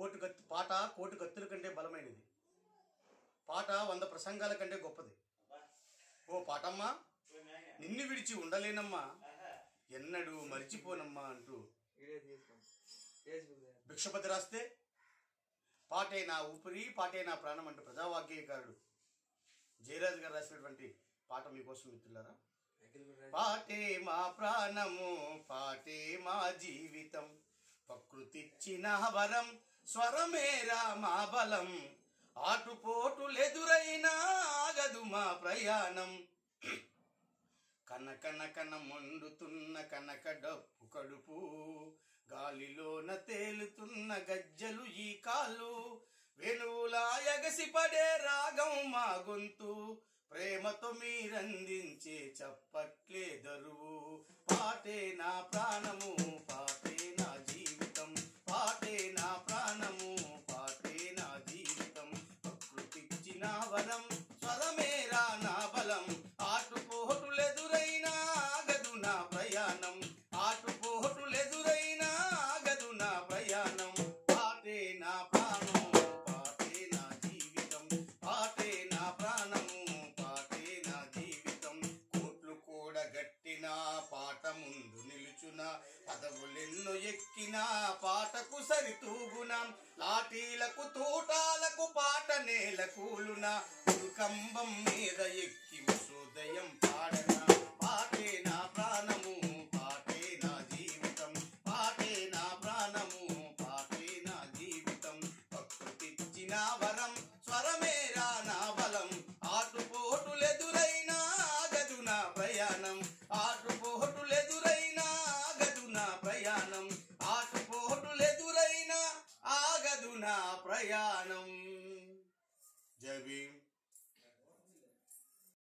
కోటి కత్తి పాట కోటి కత్తుల కంటే బలమైనది పాట వంద ప్రసంగాల కంటే గొప్పది ఓ పాటమ్మా నిన్ను విడిచి ఉండలేనమ్మా ఎన్నడూ మరిచిపోనమ్మా అంటూ వీడియో తీసుకో ఫేస్బుక్ భిక్షపతి రాస్తే పాటే నా ఊపిరి పాటే నా ప్రాణం అంటూ ప్రజావాగ్యకారుడు జయరాజు గారు రాసినటువంటి పాట మీకోసం మిత్రులారా పాటే మా ప్రాణము పాటే మా జీవితం ప్రకృతిచ్చిన వరం స్వరమేరా మా బలం ఆటుపోటులెదురైనా ఆగదు మా ప్రయాణం కనకన కన మండుతున్న కనక డప్పు కడుపు గాలిలోన తేలుతున్న గజ్జలు ఈ కాళ్ళు వెనువులా ఎగసిపడే రాగం మా గొంతు ప్రేమతో మీరందించే చప్పట్లే దరువు పాటే నా ప్రాణము పాటే నా జీవితం పాటే నా ప్రాణము పాటే నా జీవితం ప్రకృతిచ్చిన వరం స్వరమేరా నా బలం ఆటుపోటులెదురైనా ఆగదు నా ప్రయాణం ఆటుపోటులెదురైనా ఆగదు నా ప్రయాణం పాటే నా ప్రాణము పాటే నా జీవితం పాటే నా ప్రాణము పాటే నా జీవితం కోట్లు కూడా గట్టిన పాట ముందు నిలుచున పదవులెన్నో ఎక్కిన పాటకు సరితూగున లాఠీలకు తూటాలకు పాట నేల కూలున కంబం మీద ఎక్కి ఉదయం పాడన పాటే నా ప్రాణము పాటే నా జీవితం పాటే నా ప్రాణము పాటే నా జీవితం ప్రకృతిచ్చిన వరం స్వరమేరా నా బలం ఆటుపోటులెదురైనా ఆగదు నా ప్రయాణం ఆటుపోటులెదురైనా ఆగదు నా ప్రయాణం ఆటుపోటులెదురైనా ఆగదు నా ప్రయాణం జై భీమ్